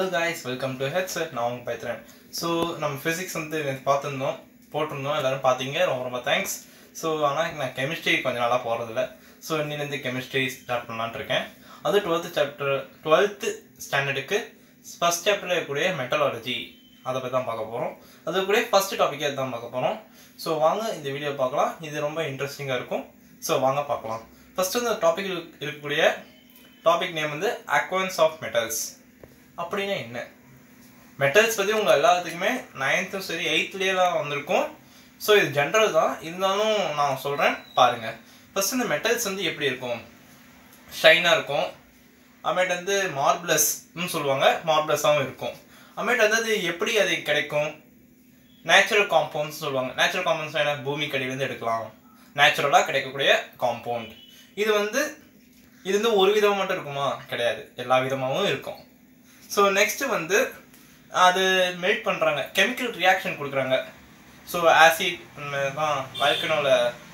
Hello guys welcome to headset நான் உங்க பேசுகிறேன் ஸோ நம்ம ஃபிசிக்ஸ் வந்து நேத்து பார்த்துருந்தோம் போட்டிருந்தோம் எல்லாரும் பார்த்தீங்க ரொம்ப ரொம்ப தேங்க்ஸ் ஸோ ஆனால் நான் கெமிஸ்ட்ரி கொஞ்சம் நாளாக போகிறதில்ல ஸோ இன்னிலேருந்து கெமிஸ்ட்ரி ஸ்டார்ட் பண்ணலான்னு இருக்கேன் அது டுவெல்த்து சாப்டர் டுவெல்த்து ஸ்டாண்டர்டுக்கு ஃபஸ்ட் சாப்டரில் இருக்கக்கூடிய மெட்டலாலஜி அதை பற்றி தான் பார்க்க போகிறோம் அது கூட ஃபஸ்ட்டு டாப்பிக்கே தான் பார்க்க போகிறோம் ஸோ வாங்க இந்த வீடியோ பார்க்கலாம் இது ரொம்ப இன்ட்ரெஸ்டிங்காக இருக்கும் ஸோ வாங்க பார்க்கலாம் ஃபஸ்ட்டு இந்த டாப்பிக்கில் இருக்கக்கூடிய டாபிக் நேம் வந்து அக்வன்ஸ் ஆஃப் மெட்டல்ஸ் அப்படின்னா என்ன மெட்டல்ஸ் பற்றி உங்கள் எல்லாத்துக்குமே நைன்த்தும் சரி எயித்துலேயெல்லாம் வந்திருக்கும் ஸோ இது ஜென்ரல் தான் இருந்தாலும் நான் சொல்கிறேன் பாருங்கள் ஃபஸ்ட் இந்த மெட்டல்ஸ் வந்து எப்படி இருக்கும் ஷைனாக இருக்கும் அமேட் வந்து மார்பிளஸ்ன்னு சொல்லுவாங்க மார்பிளஸாகவும் இருக்கும் அமேட் வந்து அது எப்படி அது கிடைக்கும் நேச்சுரல் காம்பவுண்ட்ஸ் சொல்லுவாங்க நேச்சுரல் காம்பவுண்ட்ஸ் என்ன பூமி கடியிலேருந்து எடுக்கலாம் நேச்சுரலாக கிடைக்கக்கூடிய காம்பவுண்ட் இது வந்து இது வந்து ஒரு விதமாக மட்டும் இருக்குமா கிடையாது எல்லா விதமாகவும் இருக்கும் ஸோ நெக்ஸ்ட்டு வந்து அது மெல்ட் பண்ணுறாங்க கெமிக்கல் ரியாக்ஷன் கொடுக்குறாங்க ஸோ ஆசிட் தான் வல்கனோவில்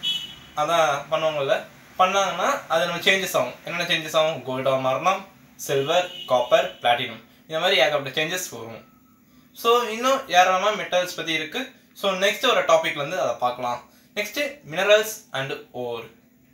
அதான் பண்ணுவாங்கல்ல பண்ணாங்கன்னா அது நம்ம சேஞ்சஸ் ஆகும் என்னென்ன சேஞ்சஸ் ஆகும் கோல்டாக மாறலாம் சில்வர் காப்பர் பிளாட்டினம் இந்த மாதிரி ஏகப்பட்ட சேஞ்சஸ் வரும் ஸோ இன்னும் ஏராளமாக மெட்டல்ஸ் பற்றி இருக்குது ஸோ நெக்ஸ்ட் ஒரு டாபிக் வந்து அதை பார்க்கலாம் next minerals and ore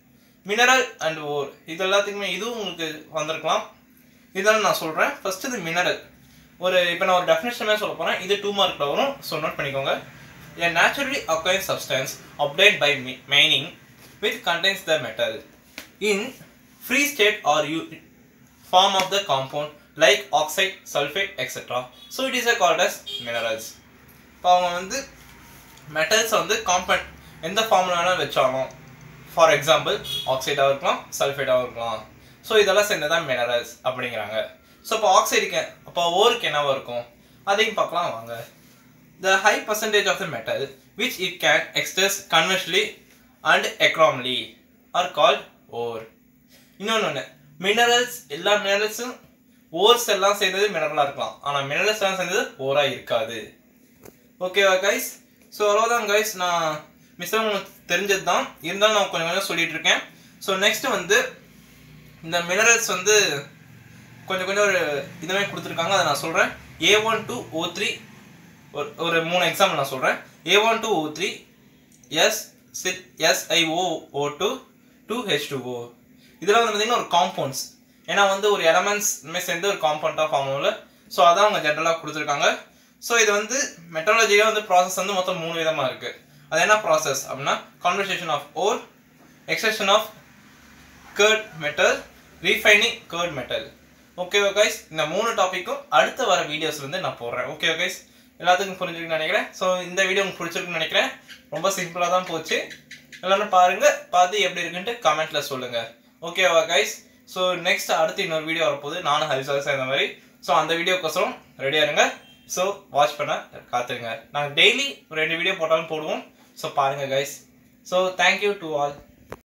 mineral and ore இது எல்லாத்துக்குமே இதுவும் உங்களுக்கு வந்திருக்கலாம் இதெல்லாம் நான் சொல்கிறேன் ஃபர்ஸ்ட் இது மினரல் ஒரு இப்போ நான் ஒரு டெஃபினேஷனே சொல்ல போகிறேன் இது டூ மார்க்கில் வரும் ஸோ நோட் பண்ணிக்கோங்க a naturally occurring substance obtained by mi- mining which contains the metal in free state or u- form of the compound like oxide, sulfate, etc. So it is a called as minerals. இப்போ அவங்க வந்து metals வந்து compound எந்த ஃபார்மில் வேணால் வச்சாலும் for example ஆக்சைடாக இருக்கலாம் சல்ஃபேட்டாகவும் இருக்கலாம் ஸோ இதெல்லாம் சேர்ந்து தான் மினரல்ஸ் அப்படிங்கிறாங்க ஸோ இப்போ ஆக்சைடுக்கு அப்போ ஓருக்கு என்னவா இருக்கும் அதையும் பார்க்கலாம் வாங்க the high percentage of the metal which it can express conventionally and economically are called ore இன்னொன்று ஒன்று மினரல்ஸ் எல்லா மினரல்ஸும் ஓர்ஸ் எல்லாம் சேர்ந்தது மினரலாக இருக்கலாம் ஆனால் மினரல்ஸ் எல்லாம் சேர்ந்தது ஓராக இருக்காது ஓகேவா கைஸ் ஸோ அவ்வளோதான் கைஸ் நான் மிஸ் உங்களுக்கு தெரிஞ்சது தான் இருந்தாலும் நான் கொஞ்சம் கொஞ்சம் சொல்லிட்டு இருக்கேன் ஸோ நெக்ஸ்ட் வந்து இந்த மினரல்ஸ் வந்து கொஞ்சம் கொஞ்சம் ஒரு இதுவே கொடுத்துருக்காங்க அதை நான் சொல்கிறேன் A one two O three ஒரு ஒரு மூணு எக்ஸாம்பிள் நான் சொல்கிறேன் A one two O three S சிட் S I O O two two H two O இதெல்லாம் வந்து பார்த்தீங்கன்னா ஒரு காம்பவுண்ட்ஸ் ஏன்னா வந்து ஒரு எலமெண்ட்ஸ் இனிமேல் சேர்ந்து ஒரு காம்பவுண்டாக ஃபார்ம் ஆகல ஸோ அதான் அவங்க ஜென்ரலாக கொடுத்துருக்காங்க ஸோ இது வந்து மெட்ராலஜியில் வந்து ப்ராசஸ் வந்து மொத்தம் மூணு விதமாக இருக்குது அது என்ன ப்ராசஸ் அப்படின்னா conversation of ore extraction of crude metal refining crude metal ஓகேவா கைஸ் இந்த மூணு டாப்பிக்கும் அடுத்த வர வீடியோஸ் வந்து நான் போடுறேன் ஓகேவா கைஸ் எல்லாத்துக்கும் புரிஞ்சிருக்குன்னு நினைக்கிறேன் ஸோ இந்த வீடியோ உங்களுக்கு பிடிச்சிருக்குன்னு நினைக்கிறேன் ரொம்ப சிம்பிளாக தான் போச்சு எல்லாரும் பாருங்க பார்த்து எப்படி இருக்குன்ட்டு கமெண்ட்ல சொல்லுங்க ஓகேவா கைஸ் ஸோ நெக்ஸ்ட் அடுத்து இன்னொரு வீடியோ வரப்போகுது நானும் ஹரிசாஸ் சேர்ந்த மாதிரி ஸோ அந்த வீடியோக்கோசரம் ரெடியாக இருங்க ஸோ வாட்ச் பண்ண காத்துருங்க நாங்கள் டெய்லி ரெண்டு வீடியோ போட்டாலும் போடுவோம் ஸோ பாருங்க guys so thank you to all